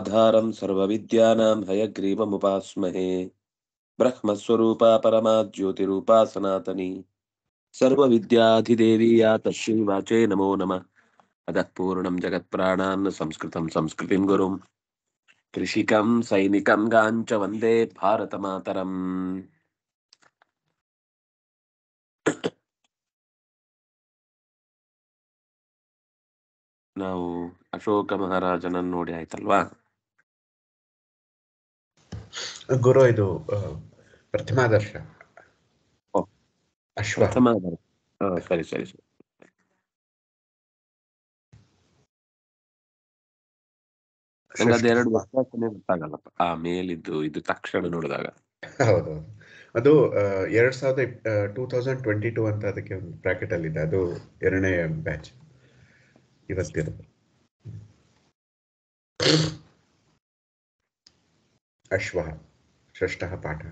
आधारं सर्वविद्यानां हयग्रीवमुपास्महे ब्रह्मस्वरूपा परमा ज्योतिरूपा सनातनी सर्वविद्याधिदेवी या तस्यै वाचे नमो नमः अदः पूर्णं जगत्प्राणान् संस्कृतं संस्कृतिं गुरुं कृषिकं सैनिकं गाञ्च वन्दे भारतमातरम् ನಾವು ಅಶೋಕ ಮಹಾರಾಜನನ್ನು ನೋಡಿ ಆಯ್ತಲ್ವಾ ಗುರು ಇದು ಆ, ಪ್ರತಿಮಾದರ್ಶ ಓ. ಅಶ್ವ ಪ್ರಥಮ ಆಧಾರ. ಹಾ, ಸರಿ ಸರಿ ಸರಿ ನಂಗೆ ಅದೆರಡು ವ್ಯತ್ಯಾಸನೇ ಗೊತ್ತಾಗಲ್ಲಪ್ಪ ಆ ಮೇಲಿದ್ದು ಇದು ತಕ್ಷಣ ನೋಡಿದಾಗ ಹೌದು ಅದು ಆ, ಎರಡ್ ಸಾವಿರದ ಟೂ ತೌಸಂಡ್ ಟ್ವೆಂಟಿ ಟೂ ಅಂತ ಅದಕ್ಕೆ ಒಂದು ಬ್ರಾಕೆಟ್ ಅಲ್ಲಿ ಇದೆ ಅದು ಎರಡನೇ ಬ್ಯಾಚ್ ಇವತ್ತಿರೋದು ಅಶ್ವ ಷಷ್ಠ ಪಾಠ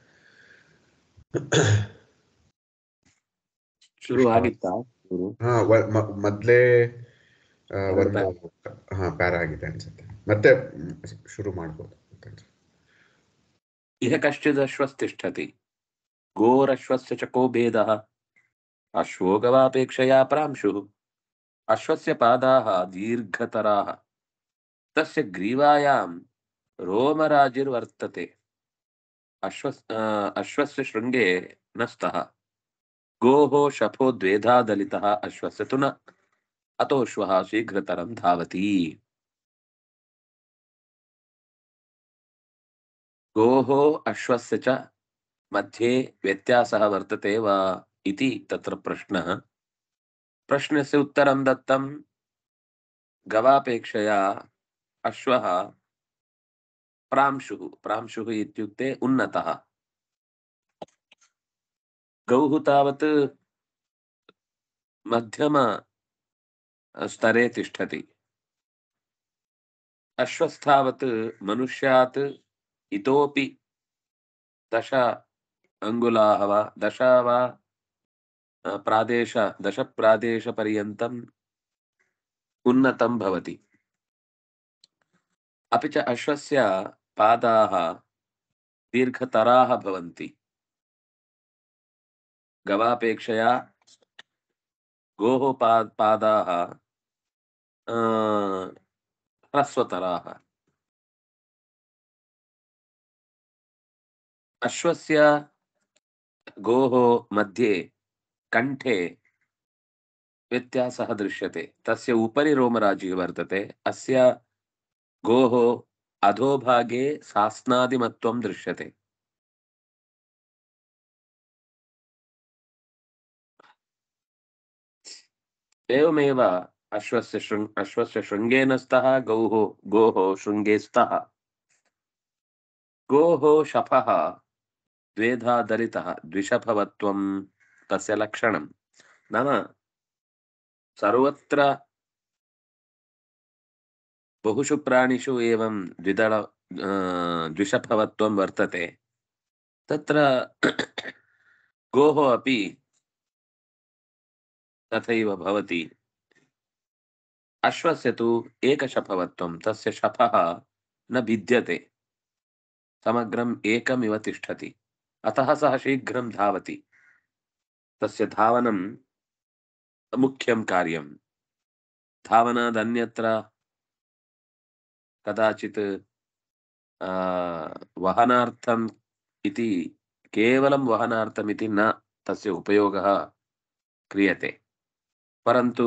ಶುರು ಆಗಿತ್ತಾ ಶುರು ಹಾ ವ- ಮ- ಮೊದ್ಲೇ ಆ, ಒಂದು ಹಾ ಪ್ಯಾರ ಆಗಿದೆ ಅನ್ಸುತ್ತೆ ಮತ್ತೆ ಮ್, ಶುರು ಮಾಡ್ಬೋದು ಅಂತ ಅನ್ಸುತ್ತೆ. ಇಹ ಕಶ್ಚಿದಶ್ವಸ್ತಿಷ್ಠತಿ ಗೋರಶ್ವस्य च को भेदः अश्वो गवापेक्षया प्रांशुः अश्वस्य पादाः दीर्घतराः तस्य ग्रीवायां रोमराजिर्वर्तते अश्व अ, अश्वस्य शृङ्गे न स्तः गोः शफो द्वेधा दलितः अश्वस्य तु न अतोऽश्वः शीघ्रतरं धावति गोः अश्वस्य च मध्ये व्यत्यासः वर्तते वा इति तत्र प्रश्नः प्रश्नस्य उत्तरं दत्तं गवापेक्षया अश्वः प्रांशुः प्रांशुः इत्युक्ते उन्नतः गौः तावत् मध्यम स्तरे तिष्ठति अश्वस्थावत् मनुष्यात् इतोपि दश अङ्गुलाः वा दश वा अ, प्रादेश दशप्रादेशपर्यन्तम् उन्नतं भवति अपि च अश्वस्य पादाः दीर्घतराः भवन्ति गवापेक्षया गोः पा पादाः अ, ह्रस्वतराः अश्वस्य गोः मध्ये कण्ठे व्यत्यासः दृश्यते तस्य उपरि रोमराजिः वर्तते अस्य गोः अधोभागे सास्नादिमत्वं दृश्यते एवमेव अश्वस्य शृङ् अश्वस्य शृङ्गेन स्तः गौः गोः शृङ्गे स्तः गोः शफः द्वेधा दलितः द्विषभवत्वं तस्य लक्षणं नाम सर्वत्र बहुषु प्राणिषु एवं द्विदल अ, द्विषभवत्वं वर्तते तत्र गोः अपि तथैव भवति अश्वस्य तु एकशफवत्वं तस्य शफः न भिद्यते समग्रम् एकमिव तिष्ठति अतः सः शीघ्रं धावति तस्य धावनं मुख्यं कार्यं धावनादन्यत्र कदाचित् आ, वहनार्थम् इति केवलं वहनार्थमिति न तस्य उपयोगः क्रियते परन्तु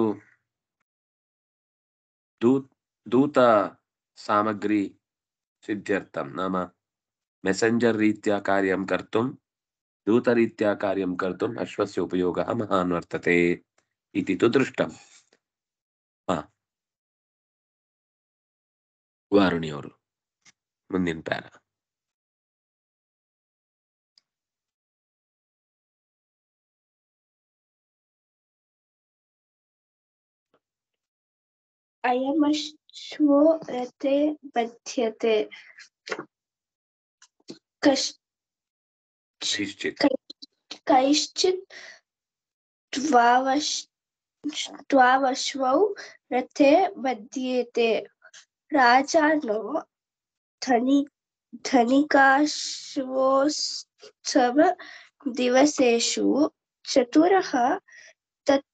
दू दूतसामग्री सिद्ध्यर्थं नाम मेसेञ्जर् रीत्या कार्यं कर्तुं दूतरीत्या कार्यं कर्तुम् अश्वस्य उपयोगः महान् वर्तते इति तु दृष्टम् ಹಾ ವಾರುಣಿ ಅವರು ಮುಂದಿನ ಪ್ಯಾರ अयमश्वो रथे बध्यते कश् ನಿಶ್ಚಿತ್ कैश्चित् द्वावश् द्वावश्वौ रथे बध्येते राजानो धनि धनिकाश्वोत्सव दिवसेषु चतुरः तत्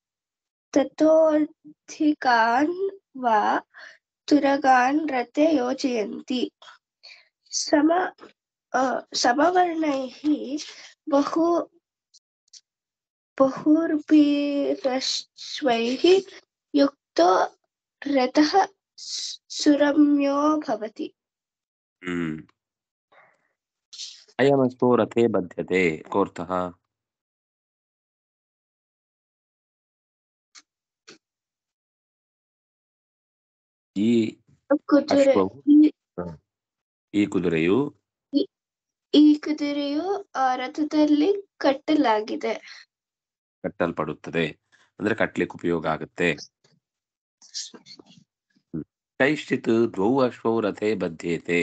ततोऽधिकान् वा तुरगान् रथे योजयन्ति सम अ, समवर्णैः बहु बहुर्भिरश्वैः युक्तो रथः सु- सुरम्यो भवति हम्म अयमस्तु रथे बध्यते कोऽर्थः ಈ ಕುದುರೆ ಅಶ್ವವು ಈ- ಈ ಕುದುರೆಯು ಈ ಕುದುರೆಯು ಆ, ರಥದಲ್ಲಿ ಕಟ್ಟಲಾಗಿದೆ ಕಟ್ಟಲ್ಪಡುತ್ತದೆ ಅಂದ್ರೆ ಕಟ್ಲಿಕ್ಕೆ ಉಪಯೋಗ ಆಗುತ್ತೆ ಕೈಶ್ಚಿತ್ ದ್ವೌ ಅಶ್ವೌ ರಥೇ ಬಧ್ಯತೆ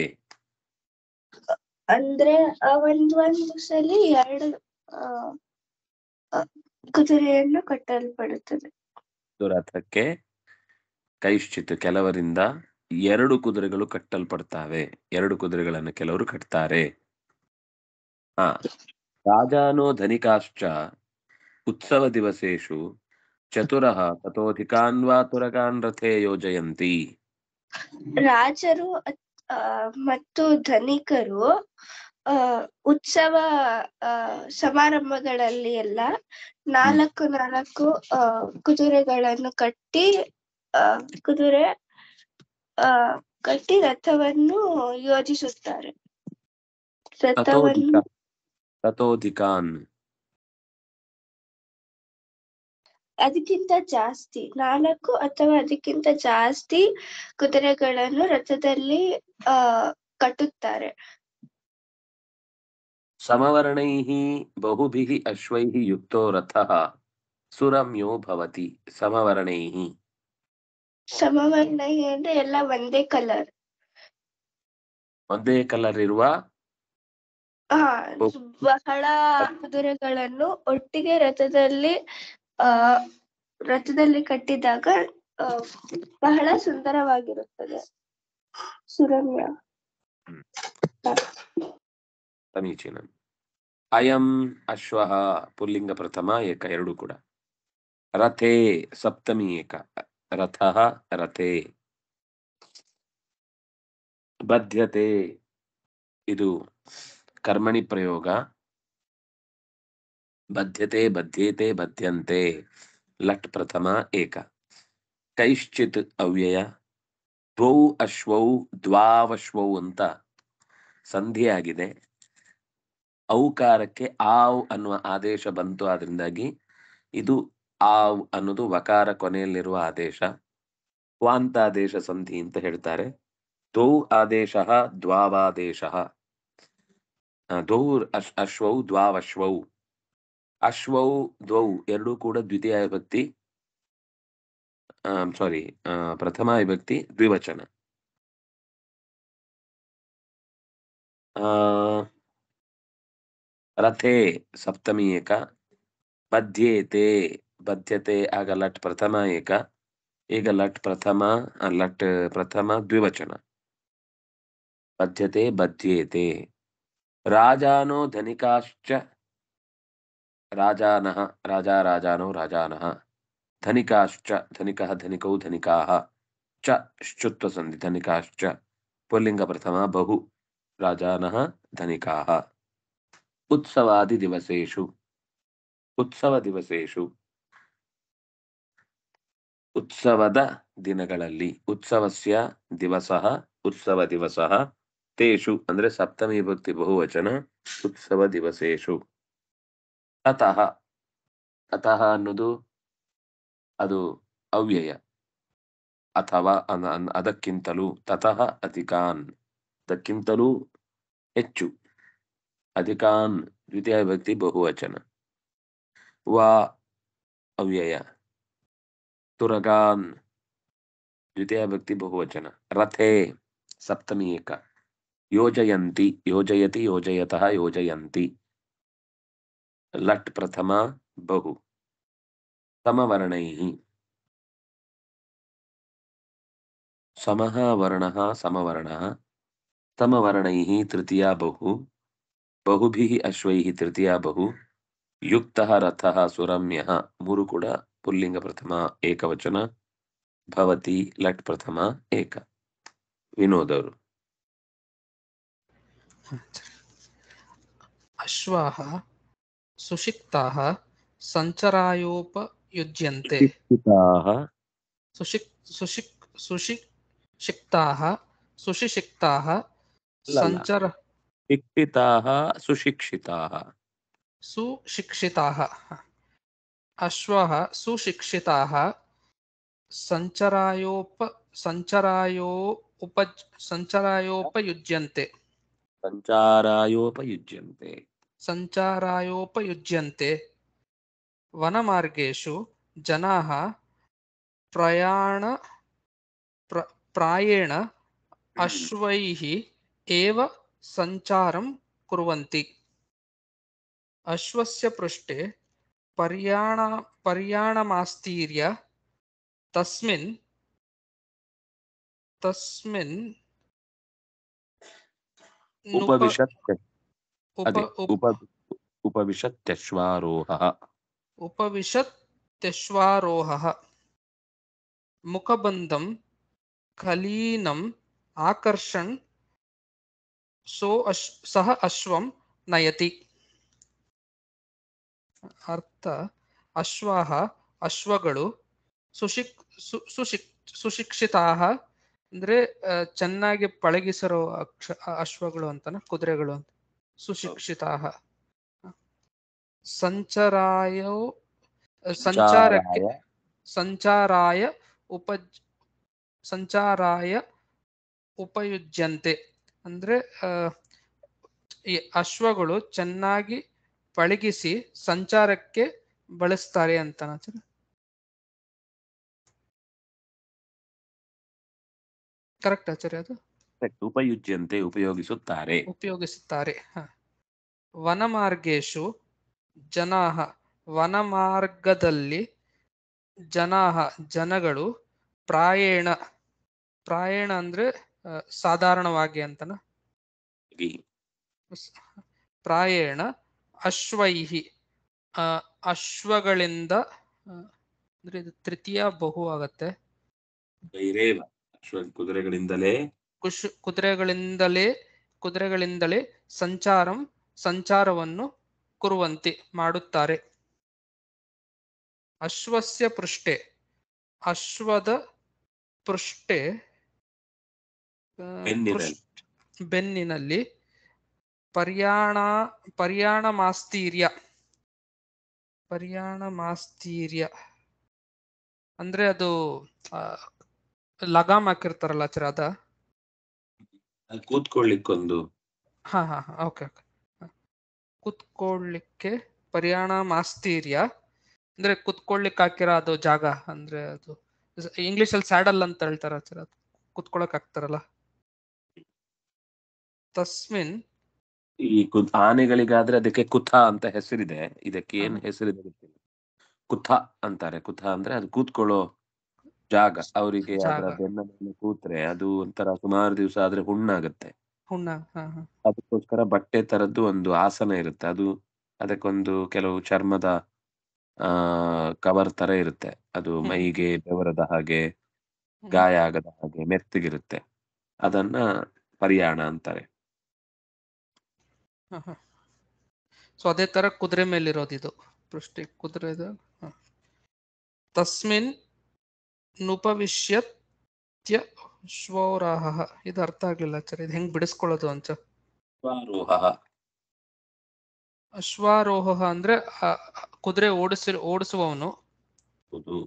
ಅಂದ್ರೆ ಆ ಒಂದ್ ಒಂದು ಸಲಿ ಎರಡು ಆ, ಆ, ಕುದುರೆಯನ್ನು ಕಟ್ಟಲ್ಪಡುತ್ತದೆ ಒಂದು ರಥಕ್ಕೆ ಕೈಶ್ಚಿತ್ ಕೆಲವರಿಂದ ಎರಡು ಕುದುರೆಗಳು ಕಟ್ಟಲ್ಪಡ್ತಾವೆ ಎರಡು ಕುದುರೆಗಳನ್ನು ಕೆಲವರು ಕಟ್ತಾರೆ ಹಾ ರಾಜಾನೋ ಧನಿಕಾಶ್ಚ ಉತ್ಸವ ದಿವಸೇಷು ಚತುರಃ ತಥೋಧಿಕಾನ್ ವಾ ತುರಗಾನ್ ರಥೇ ಯೋಜಯಂತಿ ರಾಜರು ಆ, ಮತ್ತು ಧನಿಕರು ಆ ಉತ್ಸವ ಆ, ಸಮಾರಂಭಗಳಲ್ಲಿ ಎಲ್ಲ ನಾಲ್ಕು ನಾಲ್ಕು ಆ, ಕುದುರೆಗಳನ್ನು ಕಟ್ಟಿ ಆ, ಕುದುರೆ ಆ, ಕಟ್ಟಿ ರಥವನ್ನು ಯೋಜಿಸುತ್ತಾರೆ ರಥವನ್ನು ತಥೋಧಿಕ ತಥೋಧಿಕಾನ್ ಅದಕ್ಕಿಂತ ಜಾಸ್ತಿ ನಾಲ್ಕು ಅಥವಾ ಅದಕ್ಕಿಂತ ಜಾಸ್ತಿ ಕುದುರೆಗಳನ್ನು ರಥದಲ್ಲಿ ಆ ಕಟ್ಟುತ್ತಾರೆ ಸಮವರ್ಣೈಃ ಬಹುಭಿಃ ಅಶ್ವೈಃ ಯುಕ್ತೋ ರಥಃ ಸುರಮ್ಯೋ ಭವತಿ ಸಮವರ್ಣೈಃ ಸಮವರ್ಣ ಅಂದ್ರೆ ಎಲ್ಲ ಒಂದೇ ಕಲರ್ ಒಂದೇ ಕಲರ್ ಇರುವ ಹಾ ಓ. ಬಹಳ ಕುದುರೆಗಳನ್ನು ಒಟ್ಟಿಗೆ ರಥದಲ್ಲಿ ಆ ರಥದಲ್ಲಿ ಕಟ್ಟಿದಾಗ ಆ, ಬಹಳ ಸುಂದರವಾಗಿರುತ್ತದೆ ಸುರಮ್ಯ ಸಮೀಚೀನಂ ಅಯಂ ಅಶ್ವಃ ಪುಲ್ಲಿಂಗ ಪ್ರಥಮ ಏಕ ಎರಡು ಕೂಡ ರಥೇ ಸಪ್ತಮಿ ಏಕ ರಥಃ ರಥೇ ಬದ್ಧತೆ ಇದು ಕರ್ಮಣಿ ಪ್ರಯೋಗ ಬದ್ಧತೆ ಬದ್ಧೇತೆ ಬದ್ಧಂತೆ ಲಟ್ ಪ್ರಥಮ ಏಕ ಕೈಶ್ಚಿತ್ ಅವ್ಯಯ ದ್ವೌ ಅಶ್ವೌ ದ್ವಾವಶ್ವೌ ಅಂತ ಸಂಧಿ ಆಗಿದೆ ಔಕಾರಕ್ಕೆ ಆವ್ ಅನ್ನುವ ಆದೇಶ ಬಂತು ಆದ್ರಿಂದಾಗಿ ಇದು ಆವ್ ಅನ್ನೋದು ವಕಾರ ಕೊನೆಯಲ್ಲಿರುವ ಆದೇಶ ಕ್ವಾಂತಾದೇಶ ಸಂಧಿ ಅಂತ ಹೇಳ್ತಾರೆ ದ್ವೌ ಆದೇಶ ದ್ವಾವಾದೇಶ ದ್ವೌ ಅಶ್ ಅಶ್ವೌ ದ್ವಾವಶ್ವೌ ಅಶ್ವೌ ದ್ವೌ ಎರಡೂ ಕೂಡ ದ್ವಿತೀಯ ವಿಭಕ್ತಿ ಸಾರಿ ಪ್ರಥಮ ವಿಭಕ್ತಿ ದ್ವಿವಚನ ಆ, ರಥೇ ಸಪ್ತಮಿ ಏಕ ಬದ್ಧೇತೆ ಬದ್ಧತೆ ಆಗ ಲಟ್ ಪ್ರಥಮ ಏಕ ಈಗ ಲಟ್ ಪ್ರಥಮ ಆ, ಲಟ್ ಪ್ರಥಮ ದ್ವಿವಚನ ಬದ್ಧತೆ ಬದ್ಧೇತೆ ರಾಜಾನೋ ಧನಿಕಾಶ್ಚ ರಾಜಾನಃ ರಾಜಾ ರಾಜಾನೋ ರಾಜಾನಃ ಧನಿಕಾಶ್ಚ ಧನಿಕಃ ಧನಿಕೌ ಧನಿಕಾಃ ಚ ಶುತ್ವ ಸಂಧಿ ಧನಿಕಾಶ್ಚ ಪುಲ್ಲಿಂಗ ಪ್ರಥಮ ಬಹು ರಾಜಾನಃ ಧನಿಕಾಃ ಉತ್ಸವಾದಿ ದಿವಸೇಷು ಉತ್ಸವ ದಿವಸೇಷು ಉತ್ಸವದ ದಿನಗಳಲ್ಲಿ ಉತ್ಸವಸ್ಯ ದಿವಸಃ ಉತ್ಸವ ದಿವಸಃ ತೇಷು ಅಂದ್ರೆ ಸಪ್ತಮಿ ವಿಭಕ್ತಿ ಬಹುವಚನ ಉತ್ಸವ ದಿವಸೇಷು ಅತಃ ಅತಃ ಅನ್ನೋದು ಅದು ಅವ್ಯಯ ಅಥವಾ ಅನ- ಅನ್- ಅದಕ್ಕಿಂತಲೂ ತತಃ ಅಧಿಕಾನ್ ಅದಕ್ಕಿಂತಲೂ ಹೆಚ್ಚು ಅಧಿಕಾನ್ ದ್ವಿತೀಯ ವಿಭಕ್ತಿ ಬಹುವಚನ ವಾ ಅವ್ಯಯ ತುರಗಾನ್ ದ್ವಿತೀಯ ವಿಭಕ್ತಿ ಬಹುವಚನ ರಥೇ ಸಪ್ತಮಿ ಏಕ ಯೋಜಯಂತಿ ಯೋಜಯತಿ ಯೋಜಯತಃ ಯೋಜಯಂತಿ ಲಟ್ ಪ್ರಥಮ ಬಹು ಸಮವರ್ಣೈಃ ಸಮಃ ವರ್ಣಃ ಸಮವರ್ಣಃ ಸಮವರ್ಣೈಃ ತೃತೀಯಾ ಬಹು ಬಹುಭಿಃ ಅಶ್ವೈಃ ತೃತೀಯಾ ಬಹು ಯುಕ್ತಃ ರಥಃ ಸುರಮ್ಯಃ ಮೂರು ಕೂಡ ಪುಲ್ಲಿಂಗ ಪ್ರಥಮ ಏಕವಚನ ಭವತಿ ಲಟ್ ಪ್ರಥಮ ಏಕ ವಿನೋದ್ ಅವರು ಅಶ್ವಾಹ ಸುಷಿಕ್ತಾಹ ಸಂಚರಾಯೋಪಯುಜ್ಯಂತೆ ಶಿಕ್ಷಿತಾಃ ಸುಷಿಕ್ ಸುಷಿಕ್ ಸುಷಿಕ್ಷಿಕ್ತಾಹ ಸುಷಿಷಿಕ್ತಾಹ ಅಲ್ಲ. ಸಂಚರ ಶಿಕ್ಷಿತಾಃ ಸುಶಿಕ್ಷಿತಾಃ ಸುಶಿಕ್ಷಿತಾः ಅಶ್ವः ಸುಶಿಕ್ಷಿತಾः ಸಂಚರಾಯೋಪ ಸಂಚರಾಯೋ ಉಪ ಸಂಚರಾಯೋಪಯುಜ್ಯಂತೆ ಸಂಚಾರಾಯೋಪಯುಜ್ಯಂತೆ ಸಂಚಾರಾಯೋಪಯುಜ್ಯಂತೆ ವನಮಾರ್ಗೇಷು ಜನಾः ಪ್ರಯಾಣ ಪ್ರ ಪ್ರಾಯೇಣ ಅಶ್ವೈः एव सञ्चारं कुर्वन्ति अश्वस्य पृष्ठे पर्याण पर्याणमास्तीर्य तस्मिन् तस्मिन् नुप- ಉಪವಿಶತ್ उप ಅದೇ उप ಉಪ ಉಪವಿಶತ್ಯಶ್ವಾರೋಹಃ उपविशत्यश्वारोहः मुखबन्धं कलीनम् आकर्षन् सो अश् सः अश्वं नयति ಅರ್ಥ ಅಶ್ವಾಹ ಅಶ್ವಗಳು ಸುಶಿಕ್ ಸು ಸುಶಿಕ್ ಸುಶಿಕ್ಷಿತಾಹ ಅಂದ್ರೆ ಆ, ಚೆನ್ನಾಗಿ ಪಳಗಿಸಿರೋ ಅಕ್ಷ ಅಶ್ವಗಳು ಅಂತನ ಕುದುರೆಗಳು ಅಂತ ಸುಶಿಕ್ಷಿತಾಹ ಸಂಚರಾಯೋ ಸಂಚಾರಕ್ಕೆ ಸಂಚಾರಾಯ ಉಪ ಸಂಚಾರಾಯ ಉಪಯುಜ್ಯಂತೆ ಅಂದ್ರೆ ಆ, ಈ ಅಶ್ವಗಳು ಚೆನ್ನಾಗಿ ಪಳಗಿಸಿ ಸಂಚಾರಕ್ಕೆ ಬಳಸ್ತಾರೆ ಅಂತ ಕರೆಕ್ಟ್ ಆಚಾರ್ಯ ಅದು ಉಪಯುಜ್ಯಂತೆ ಉಪಯೋಗಿಸುತ್ತಾರೆ ಉಪಯೋಗಿಸುತ್ತಾರೆ ಹ. ವನಮಾರ್ಗೇಶು ಜನಾಹ ವನಮಾರ್ಗದಲ್ಲಿ ಜನಾಹ ಜನಗಳು ಪ್ರಾಯೇಣ ಪ್ರಾಯೇಣ ಅಂದ್ರೆ ಆ, ಸಾಧಾರಣವಾಗಿ ಅಂತನ ಸ್- ಪ್ರಾಯೇಣ ಅಶ್ವೈಹಿ ಆ, ಅಶ್ವಗಳಿಂದ ಆ, ಅಂದ್ರೆ ಇದು ತೃತೀಯ ಬಹು ಆಗತ್ತೆ ಗೈರೇವ ಅಶ್ವ ಕುದುರೆಗಳಿಂದಲೇ ಕುಶ್ ಕುದುರೆಗಳಿಂದಲೇ ಕುದುರೆಗಳಿಂದಲೇ ಸಂಚಾರಂ ಸಂಚಾರವನ್ನು ಕುರುವಂತೆ ಮಾಡುತ್ತಾರೆ ಅಶ್ವಸ್ಯ ಪೃಷ್ಠೆ ಅಶ್ವದ ಪೃಷ್ಠೆ ಆ, ಬೆನ್ನಿನಲ್ಲಿ. ಪೃಷ್ಠ- ಬೆನ್ನಿನಲ್ಲಿ ಪರ್ಯಾಣ ಪರ್ಯಾಣ ಮಾಸ್ತೀರ್ಯ ಪರ್ಯಾಣ ಮಾಸ್ತೀರ್ಯ ಅಂದ್ರೆ ಅದು ಆ, ಲಗಾಮ್ ಹಾಕಿರ್ತಾರಲ್ಲ ಆಚರ ಅದ ಅಲ್ಲಿ ಕೂತ್ಕೊಳ್ಳಿಕ್ಕೊಂದು ಹಾ ಹಾ ಹಾ ಓಕೆ ಓಕೆ ಕುತ್ಕೊಳ್ಳಿಕ್ಕೆ ಪರ್ಯಾಣ ಮಾಸ್ತೀರ್ಯ ಅಂದ್ರೆ ಕುತ್ಕೊಳ್ಳಿಕ್ಕೆ ಹಾಕಿರೋ ಅದು ಜಾಗ ಅಂದ್ರೆ ಅದು ಇಂಗ್ಲಿಷ್ ಅಲ್ಲಿ ಸ್ಯಾಡಲ್ ಅಂತ ಹೇಳ್ತಾರ ಆಚರ ಅದು ಕುತ್ಕೊಳಕ್ ಹಾಕ್ತಾರಲ್ಲ ತಸ್ಮಿನ್ ಈ ಕು- ಆನೆಗಳಿಗಾದ್ರೆ ಅದಕ್ಕೆ ಕುಥ ಅಂತ ಹೆಸರಿದೆ ಇದಕ್ಕೆ ಏನ್ ಹಾ. ಹೆಸರಿದೆ ಗೊತ್ತಿಲ್ಲ ಕುಥ ಅಂತಾರೆ ಕುಥ ಅಂದ್ರೆ ಅದು ಕೂತ್ಕೊಳ್ಳೋ ಜಾಗ ಅವರಿಗೆ ಅದರ ಜಾಗ. ಬೆನ್ನ ಮೇಲೆ ಕೂತ್ರೆ ಅದು ಒಂಥರ ಸುಮಾರು ದಿವಸ ಆದ್ರೆ ಹುಣ್ಣಾಗುತ್ತೆ ಹುಣ್ಣ ಹಾ ಹಾ ಅದಕ್ಕೋಸ್ಕರ ಬಟ್ಟೆ ತರದ್ದು ಒಂದು ಆಸನ ಇರುತ್ತೆ ಅದು ಅದಕ್ಕೊಂದು ಕೆಲವು ಚರ್ಮದ ಆ ಕವರ್ ತರ ಇರುತ್ತೆ ಅದು ಹ್ಮ್. ಮೈಗೆ ಬೆವರದ ಹಾಗೆ ಹ್ಮ್. ಗಾಯ ಆಗದ ಹಾಗೆ ಮೆತ್ತಗಿರುತ್ತೆ ಅದನ್ನ ಪರಿಯಾಣ ಅಂತಾರೆ ಸೊ ಅದೇ ತರ ಕುದುರೆ ಮೇಲಿರೋದು ಇದು ಪೃಷ್ಠಿ ಕುದುರೆದು ಹ. ತಸ್ಮಿನ್ ನುಪವಿಶ್ಯತ್ಯ ಶ್ವೌರಾಹ ಇದು ಅರ್ಥ ಆಗ್ಲಿಲ್ಲ ಸರ್ ಇದು ಹೆಂಗ್ ಬಿಡಿಸ್ಕೊಳ್ಳೋದು ಅಂತ ಸ್ವಾರೋಹ ಅಶ್ವಾರೋಹ ಅಂದ್ರೆ ಆ, ಕುದುರೆ ಓಡಿಸಿ ಓಡಿಸುವವನು ಹೌದು.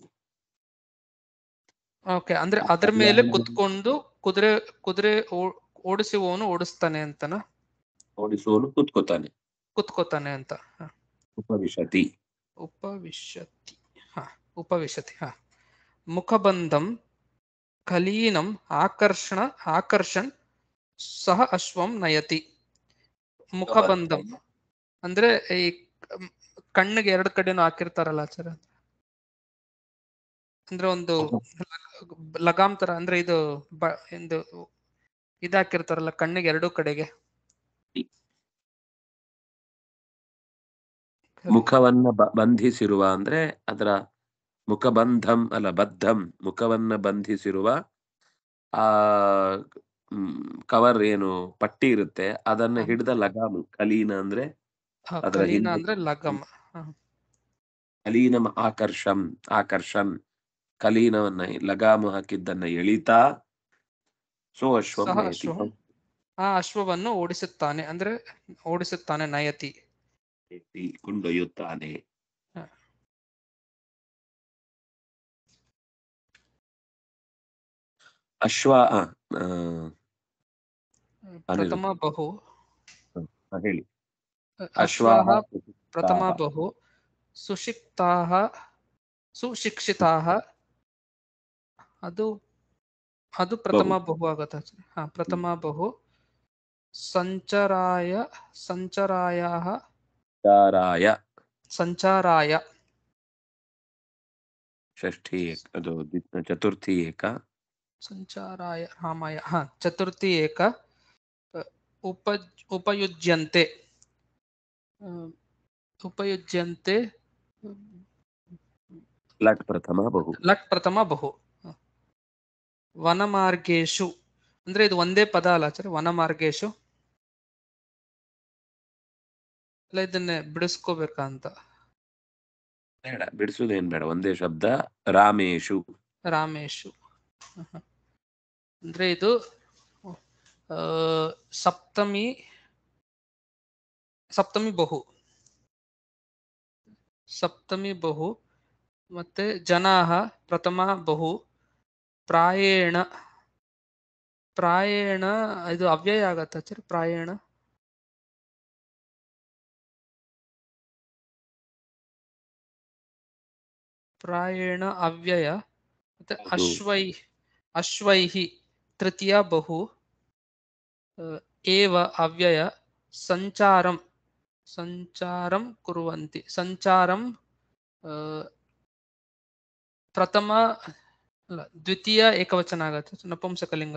ಓಕೆ ಅಂದ್ರೆ ಅದ್ರ ಮೇಲೆ ಕುತ್ಕೊಂಡು ಕುದುರೆ ಕುದುರೆ ಓ- ಓಡಿಸುವವನು ಓಡಿಸ್ತಾನೆ ಅಂತನ ಓಡಿಸುವವನು ಕೂತ್ಕೋತಾನೆ ಕುತ್ಕೋತಾನೆ ಅಂತ ಹ. ಉಪವಿಶತಿ ಉಪವಿಶತಿ ಹ ಉಪವಿಶತಿ ಹ ಮುಖಬಂಧಂ ಕಲೀನಂ ಆಕರ್ಷಣ ಆಕರ್ಷಣ್ ಸಹ ಅಶ್ವಂ ನಯತಿ ಮುಖಬಂಧಂ ಅಂದ್ರೆ ಈ ಕ್- ಕಣ್ಣಿಗೆ ಎರಡು ಕಡೆನೂ ಹಾಕಿರ್ತಾರಲ್ಲ ಆಚಾರ ಅಂದ್ರೆ ಒಂದು ಲಗಾಮ್ ತರ ಅಂದ್ರೆ ಇದು ಬ- ಒಂದು ಇದಾಕಿರ್ತಾರಲ್ಲ ಕಣ್ಣಿಗೆ ಎರಡೂ ಕಡೆಗೆ ಮುಖವನ್ನ ಬ- ಬಂಧಿಸಿರುವ ಅಂದ್ರೆ ಅದರ ಮುಖಬಂಧಂ ಅಲ್ಲ ಬದ್ಧಂ ಮುಖವನ್ನ ಬಂಧಿಸಿರುವ ಆ ಕವರ್ ಏನು ಪಟ್ಟಿ ಇರುತ್ತೆ ಅದನ್ನ ಹಿಡಿದ ಲಗಾಮು ಕಲೀನ ಅಂದ್ರೆ ಹ, ಅದರ ಕಲೀನ ಹಿಂದೆ- ಅಂದ್ರೆ ಲಗಮ್ ಹ. ಕಲೀನಂ ಆಕರ್ಷಂ ಆಕರ್ಷನ್ ಕಲೀನವನ್ನ ಲಗಾಮು ಹಾಕಿದ್ದನ್ನ ಎಳಿತಾ ಸೋ ಅಶ್ವಂ ಸಹ ನಯತಿ. ಅಶ್ವಂ ಆ ಅಶ್ವವನ್ನು ಓಡಿಸುತ್ತಾನೆ ಅಂದ್ರೆ ಓಡಿಸುತ್ತಾನೆ ನಯತಿ ಎತ್ತಿ ಕೊಂಡೊಯ್ಯುತ್ತಾನೆ ಹ. ಅಶ್ವ ಆ, ಆ, ಪ್ರಥಮ ಬಹು ಆ, ಹೇಳಿ ಅಶ್ವಾಹ ಅಶ್ವಾಹ ಪ್ರಥಮ ಸುಷಿಕ್ತಾಹ. ಬಹು ಸುಶಿಕ್ತಾಹ ಸುಶಿಕ್ಷಿತಾಹ ಅದು ಅದು ಪ್ರಥಮ ಬಹು ಆಗತ್ತ ಹಾ ಪ್ರಥಮ ಬಹು ಸಂಚರಾಯ ಸಂಚರಾಯ ಚಾರಾಯ ಸಂಚಾರಾಯ ಷಷ್ಠಿ ಏಕ ಅದು ದ್ವಿ- ಚತುರ್ಥಿ ಏಕ ಸಂಚಾರಾಯ ರಾಮಾಯ ಹಾ ಚತುರ್ಥಿ ಏಕ ಅ, ಉಪ ಉಪಯುಜ್ಯಂತೆ ಅ, ಉಪಯುಜ್ಯಂತೆ ಲಟ್ ಪ್ರಥಮ ಬಹು ಲಟ್ ಪ್ರಥಮ ಬಹು ಹ. ವನಮಾರ್ಗೇಶು ಅಂದ್ರೆ ಇದು ಒಂದೇ ಪದ ಅಲ್ಲ ಆಚಾರ್ಯ ವನಮಾರ್ಗೇಶು ಅಲ್ಲ ಇದನ್ನೇ ಬಿಡಿಸ್ಕೋಬೇಕಾ ಅಂತ ಬೇಡ ಬಿಡಿಸುವುದೇನ್ ಬೇಡ ಒಂದೇ ಶಬ್ದ ರಾಮೇಶು ರಾಮೇಶು ಹ, ಹ. ಅಂದ್ರೆ ಇದು ಆ, ಸಪ್ತಮಿ ಸಪ್ತಮಿ ಬಹು ಸಪ್ತಮಿ ಬಹು ಮತ್ತೆ ಜನಾಹ ಪ್ರಥಮ ಬಹು ಪ್ರಾಯೇಣ ಪ್ರಾಯೇಣ ಇದು ಅವ್ಯಯ ಆಗತ್ತ ಆಚಾರ್ಯ ಪ್ರಾಯೇಣ ಪ್ರಾಯೇಣ ಅವ್ಯಯ ಮತ್ತೆ ಹೌದು. ಅಶ್ವೈ ಅಶ್ವೈಹಿ ತೃತೀಯ ಬಹು ಆ, ಏವ ಅವ್ಯಯ ಸಂಚಾರಂ ಸಂಚಾರಂ ಕುರುವಂತಿ ಸಂಚಾರಂ ಆ, ಪ್ರಥಮ ಅಲ್ಲ ದ್ವಿತೀಯ ಏಕವಚನ ಆಗತ್ತೆ ನಪುಂಸಕಲಿಂಗ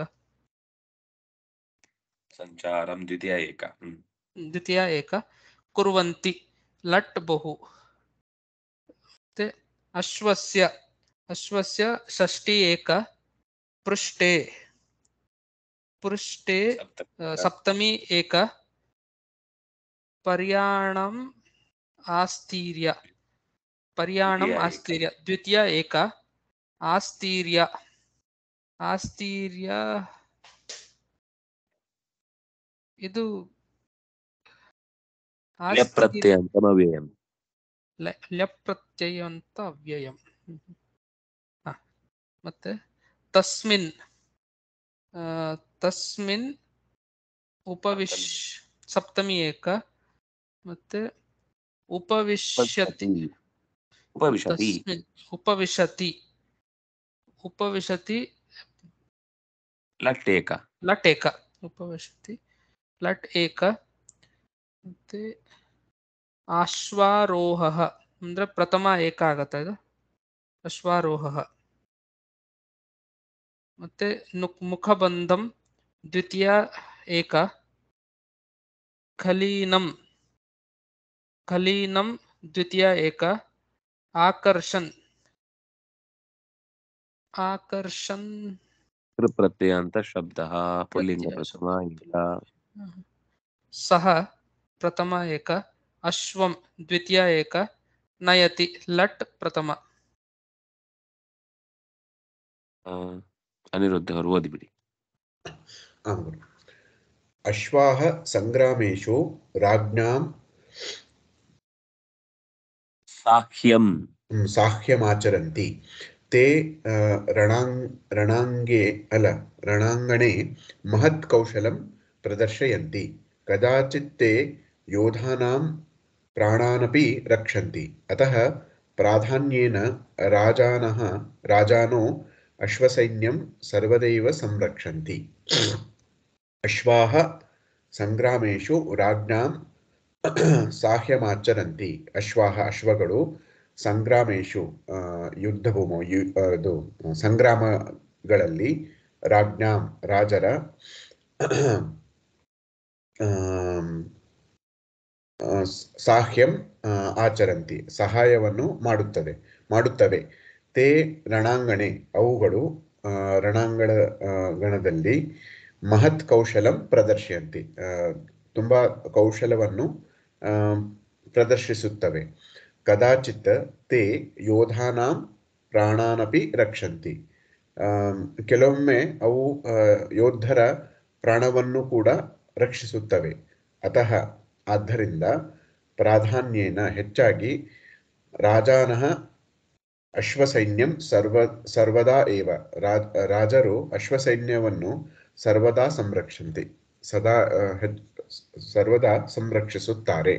ಸಂಚಾರಂ ದ್ವಿತೀಯ ಏಕ ಹ್ಮ್ ದ್ವಿತೀಯ ಏಕ ಕುರುವಂತಿ ಲಟ್ ಬಹು ಮತ್ತೆ ಅಶ್ವಸ್ಯ ಅಶ್ವಸ್ಯ ಷಷ್ಠಿ ಏಕ ಪೃಷ್ಠೆ ಪೃಷ್ಠೆ ಸಪ್ತ ಆ, ಸಪ್ತಮಿ ಏಕ ಪರ್ಯಾಣಂ ಆಸ್ತೀರ್ಯ ಪರ್ಯಾಣಂ ದ್ವಿತೀಯ ಏಕ. ಆಸ್ತೀರ್ಯ ದ್ವಿತೀಯ ಏಕ ಆಸ್ತೀರ್ಯ ಆಸ್ತೀರ್ಯ ಇದು ಆಸ್ತೀರ್ಯ ಪ್ರತ್ಯಂತಮ ಅವ್ಯಯಂ ಲ- ಲ್ಯಪ್ ಪ್ರತ್ಯಯ ಅಂತ ಅವ್ಯಯಂ ಹ್ಮ್ ಹ್ಮ್. ಹ. ಮತ್ತೆ ತಸ್ಮಿನ್ ಆ, ತಸ್ಮಿನ್ ಉಪವಿಶ್ ಸಪ್ತಮಿ ಏಕ ಮತ್ತೆ ಉಪವಿಶ್ಯತಿ ಉಪವಿಶತಿ ತಸ್ಮಿನ್ ಉಪವಿಶತಿ ಉಪವಿಶತಿ ಲಟ್ ಏಕ ಲಟ್ ಏಕ ಉಪವಿಶತಿ ಲಟ್ ಏಕ ಮತ್ತೆ ಅಶ್ವಾರೋಹ ಅಂದ್ರೆ ಪ್ರಥಮ ಏಕ ಆಗತ್ತ ಇದು ಅಶ್ವಾರೋಹ ಮತ್ತೆ ನುಕ್ ಮುಖಬಂಧಂ ದ್ವಿತೀಯ ಏಕ ಖಲೀನಂ ಖಲೀನಂ ದ್ವಿತೀಯ ಏಕ ಆಕರ್ಷನ್ ಆಕರ್ಷನ್ ಪ್ರತ್ಯಯಾಂತ ಶಬ್ದ ಪುಲ್ಲಿಂಗ ಪ್ರತ್ಯಯ ಪ್ರಥಮ ಏಕ ಸಹ ಪ್ರಥಮ ಏಕ ಅಶ್ವಂ ದ್ವಿತೀಯ ಏಕ ನಯತಿ ಲಟ್ ಪ್ರಥಮ ಆ, ಅನಿರುದ್ಧ ಅವರು ಓದಿಬಿಡಿ आं गुरु अश्वाः सङ्ग्रामेषु राज्ञां ಸಾಹ್ಯಂ म्, साह्यमाचरन्ति ते अ, रणाङ् रणाङ्गे अल रणाङ्गणे महत् कौशलं प्रदर्शयन्ति कदाचित् ते योधानां प्राणानपि रक्षन्ति अतः प्राधान्येन राजानः राजानो अश्वसैन्यं सर्वदैव संरक्षन्ति अश्वाः सङ्ग्रामेषु राज्ञां ಸಾಹ್ಯಮಾಚರಂತಿ ಅಶ್ವಾಹ ಅಶ್ವಗಳು ಸಂಗ್ರಾಮೇಶು ಆ, ಯುದ್ಧಭೂಮಿ ಯು ಆ, ಇದು ಸಂಗ್ರಾಮಗಳಲ್ಲಿ ರಾಜ್ಞಾಂ ರಾಜರ ಆಮ್, ಆ, ಸ್- ಸಾಹ್ಯಂ ಆ, ಆಚರಂತಿ ಸಹಾಯವನ್ನು ಮಾಡುತ್ತದೆ ಮಾಡುತ್ತವೆ ತೇ ರಣಾಂಗಣೆ ಅವುಗಳು ಆ, ರಣಾಂಗಣ ಆ, ಗಣದಲ್ಲಿ ಮಹತ್ ಕೌಶಲಂ ಪ್ರದರ್ಶಯಂತಿ ಆ, ತುಂಬಾ ಕೌಶಲವನ್ನು ಆ, ಪ್ರದರ್ಶಿಸುತ್ತವೆ ಕದಾಚಿತ್ ತೇ ಯೋಧಾನಾಂ ಪ್ರಾಣಾನಪಿ ರಕ್ಷಂತಿ ಆಮ್, ಕೆಲವೊಮ್ಮೆ ಅವು ಆ, ಯೋಧರ ಪ್ರಾಣವನ್ನು ಕೂಡ ರಕ್ಷಿಸುತ್ತವೆ ಅತಃ ಆದ್ದರಿಂದ ಪ್ರಾಧಾನ್ಯೇನ ಹೆಚ್ಚಾಗಿ ರಾಜಾನಃ ಅಶ್ವಸೈನ್ಯಂ ಸರ್ವ ಸರ್ವದಾ ಏವ ರಾಜ್ ರಾಜರು ಅಶ್ವಸೈನ್ಯವನ್ನು ಸರ್ವದಾ ಸಂರಕ್ಷಂತಿ ಸದಾ ಆ, ಹೆಚ್- ಸರ್ವದಾ ಸಂರಕ್ಷಿಸುತ್ತಾರೆ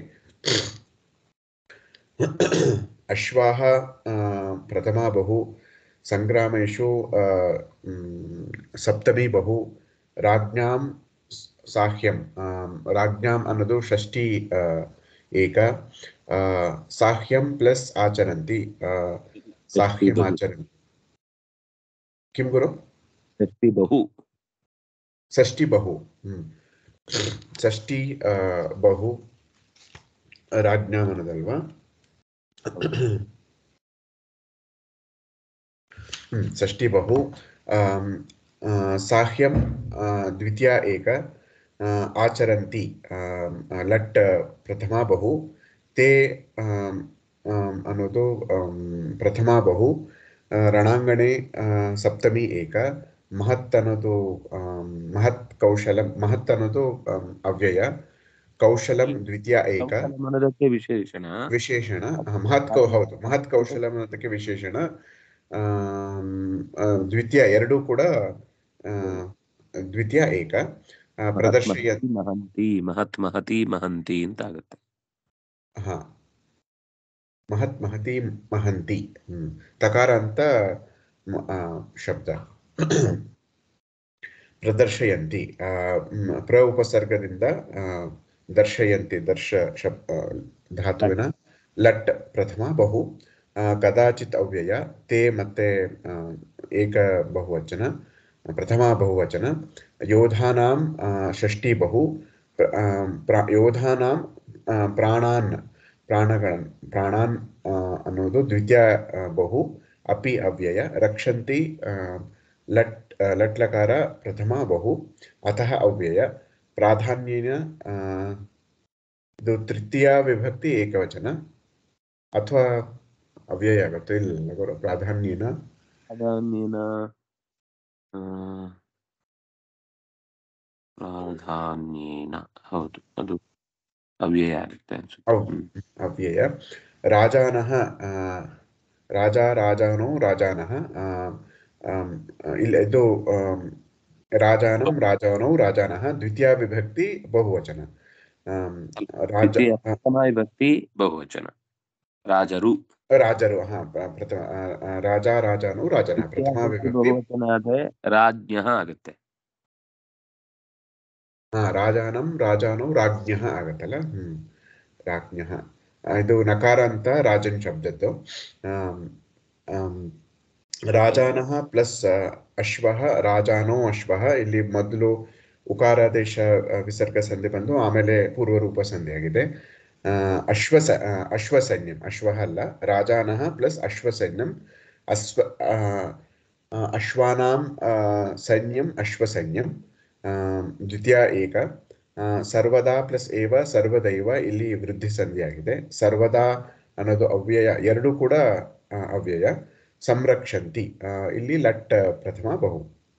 ಅಶ್ವಾಹ ಆ, ಪ್ರಥಮ ಬಹು ಸಂಗ್ರಾಮೇಶು ಆ, ಮ್, ಸಪ್ತಮಿ ಬಹು ರಾಜ್ಞಾಂ ಸ್- ಸಾಹ್ಯಂ ಆ, ರಾಜ್ಞಾಂ ಅನ್ನೋದು ಷಷ್ಠಿ ಆ, ಏಕ ಆ, ಸಾಹ್ಯಂ ಪ್ಲಸ್ ಆಚರಂತಿ ಆ, ಸಾಹ್ಯಂ ಬಹು. ಆಚರಂತಿ ಕಿಂ ಗುರು ಷಷ್ಠಿ ಬಹು ಷಷ್ಠಿ ಬಹು ಹ್ಮ್ ಷಷ್ಠಿ ಆ, ಬಹು ರಾಜ್ಞಾಂ ಅನ್ನೋದಲ್ವಾ ಹ್ಮ್ ಷಷ್ಠಿ ಬಹು ಆಮ್, ಆ, ಸಾಹ್ಯಂ ಆ, ದ್ವಿತೀಯ ಏಕ ಆ, ಆಚರಂತಿ ಆಮ್, ಆ, ಲಟ್ ಪ್ರಥಮ ಬಹು ತೇ ಆಮ್, ಆಮ್, ಅನ್ನೋದು ಆಮ್, ಪ್ರಥಮ ಬಹು ಆ, ರಣಾಂಗಣೆ ಆ, ಸಪ್ತಮಿ ಏಕ ಮಹತ್ ಅನ್ನೋದು ಆಮ್, ಮಹತ್ ಕೌಶಲ ಮಹತ್ ಅನ್ನೋದು ಆಮ್, ಅವ್ಯಯ ಕೌಶಲಂ ದ್ವಿತೀಯ ಏಕ ಕೌಶಲಂ ಅನ್ನೋದಕ್ಕೆ ವಿಶೇಷಣ ವಿಶೇಷಣ ಆ, ಮಹತ್ ಕೌ ಹೌದು ಮಹತ್ ಕೌಶಲ ಅನ್ನೋದಕ್ಕೆ ವಿಶೇಷಣ ಆಮ್, ಆ, ದ್ವಿತೀಯ ಎರಡೂ ಕೂಡ ಆ, ದ್ವಿತೀಯ ಏಕ ಆ, ಮಹತ್ ಪ್ರದರ್ಶಯ ಮಹತಿ ಮಹಂತಿ ಮಹತ್ ಮಹತಿ ಮಹಂತಿ ಅಂತ ಆಗುತ್ತೆ ಹಾ ಮಹತ್ ಮಹತಿ ಮಹಂತಿ ಹ್ಮ್ ತಕಾರ ಅಂತ ಮ- ಆ, ಶಬ್ದ ಪ್ರದರ್ಶಯಂತಿ ಆ, ಮ್, ಪ್ರ ಉಪಸರ್ಗದಿಂದ ಆ, ದರ್ಶಯಂತಿ ದರ್ಶ ಶಬ್ ಆ, ಧಾತುವಿನ ಲಟ್ ಪ್ರಥಮ ಬಹು ಆ, ಕದಾಚಿತ್ ಅವ್ಯಯ ತೇ ಮತ್ತೆ ಆ, ಏಕ ಬಹುವಚನ ಪ್ರಥಮ ಬಹುವಚನ ಯೋಧಾನಾಂ ಆ, ಷಷ್ಠಿ ಬಹು ಪ್ರ- ಆ, ಪ್ರ- ಯೋಧಾನಾಂ ಆ, ಪ್ರಾಣಾನ್ ಪ್ರಾಣಗಳನ್ ಪ್ರಾಣಾನ್ ಆ, ಅನ್ನೋದು ದ್ವಿತೀಯ ಆ, ಬಹು ಅಪಿ ಅವ್ಯಯ ರಕ್ಷಂತಿ ಆ, ಲಟ್ ಆ, ಲಟ್ಲಕಾರ ಪ್ರಥಮ ಬಹು ಅತಃ ಅವ್ಯಯ ಪ್ರಾಧಾನ್ಯೇನ ಆ, ಇದು ತೃತೀಯ ವಿಭಕ್ತಿ ಏಕವಚನ ಅಥವಾ ಅವ್ಯಯ ಆಗುತ್ತೆ ಇಲ್ಲ ಗುರು ಪ್ರಾಧಾನ್ಯನ ಪ್ರಾಧಾನ್ಯನ ಆ, ಪ್ರಾಧಾನ್ಯೇನ ಹೌದು ಅದು ಅವ್ಯಯ ಆಗುತ್ತೆ ಅನ್ಸುತ್ತೆ ಹೌದು. ಹ್ಮ್. ಅವ್ಯಯ ರಾಜಾನಃ ಆ, ರಾಜ ರಾಜಾನೋ ರಾಜಾನಃ ಆ, ಆಮ್, ಇಲ್ಲ ಇದು ಆಮ್, ರಾಜಾನಂ ರಾಜಾನೋ ರಾಜಾನಃ ದ್ವಿತೀಯ ವಿಭಕ್ತಿ ಬಹುವಚನ ಆಮ್, ರಾಜ ದ್ವಿತೀಯ ಆ, ಪ್ರಥಮ ವಿಭಕ್ತಿ ಬಹುವಚನ ರಾಜರು ರಾಜರು ಹಾ ಪ್ರ- ಪ್ರಥಮ ಆ, ಆ, ರಾಜ ರಾಜಾನು ರಾಜನ ದ್ವಿತೀಯ ಪ್ರಥಮ ವಿಭಕ್ತಿ ವಿಭಕ್ತಿ ಬಹುವಚನ ಆದ್ರೆ ರಾಜ್ಞ ಆಗುತ್ತೆ ಹಾ ರಾಜಾನಂ ರಾಜಾನು ರಾಜ್ಞ ಆಗತ್ತಲ್ಲ ಹ್ಮ್ ರಾಜ್ಞ ಇದು ನಕಾರ ಅಂತ ರಾಜನ್ ಶಬ್ದದ್ದು ಆಮ್, ಆಮ್, ರಾಜಾನಃ ಪ್ಲಸ್ ಅಶ್ವಃ ರಾಜಾನೋ ಅಶ್ವಃ ಇಲ್ಲಿ ಮೊದಲು ಉಕಾರಾದೇಶ ಆ, ವಿಸರ್ಗ ಸಂಧಿ ಬಂದು ಆಮೇಲೆ ಪೂರ್ವರೂಪ ಸಂಧಿ ಆಗಿದೆ ಆ, ಅಶ್ವಸ ಆ, ಅಶ್ವಸೈನ್ಯಂ ಅಶ್ವಃ ಅಲ್ಲ ರಾಜಾನಃ ಪ್ಲಸ್ ಅಶ್ವಸೈನ್ಯಂ ಅಶ್ವ ಆ, ಆ, ಅಶ್ವಾನಾಂ ಆ, ಸೈನ್ಯಂ ಅಶ್ವಸೈನ್ಯಂ ಆ, ದ್ವಿತೀಯ ಏಕ ಆ, ಸರ್ವದಾ ಪ್ಲಸ್ ಏವ ಸರ್ವದೈವ ಇಲ್ಲಿ ವೃದ್ಧಿ ಸಂಧಿಯಾಗಿದೆ ಸರ್ವದಾ ಅನ್ನೋದು ಅವ್ಯಯ ಎರಡೂ ಕೂಡ ಆ, ಅವ್ಯಯ ಸಂರಕ್ಷಂತಿ ಆ, ಇಲ್ಲಿ ಲಟ್ ಪ್ರಥಮ ಬಹು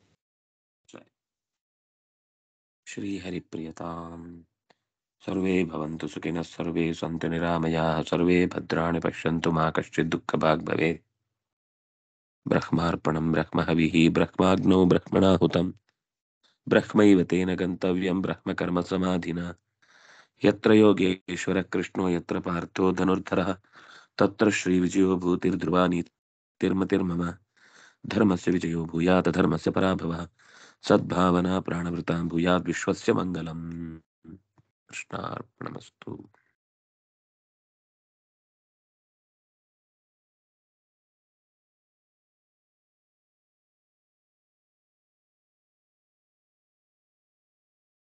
श्रीहरिप्रियताम् सर्वे भवन्तु सुखिनः सर्वे सन्तु निरामयाः सर्वे भद्राणि पश्यन्तु मा कश्चित् दुःखभाग् भवेत् ब्रह्मार्पणं ब्रह्महविः ब्रह्माग्नौ ब्रह्मणाहुतं ब्रह्मैव तेन गन्तव्यं ब्रह्मकर्मसमाधिना यत्र योगेश्वरः कृष्णो यत्र पार्थो धनुर्धरः तत्र श्रीविजयो भूतिर्ध्रुवानि तिर्मतिर्मम धर्मस्य विजयो भूयात् धर्मस्य पराभवः सद्भावना प्राणवृतां भूयात् विश्वस्य मङ्गलम् कृष्णार्पणमस्तु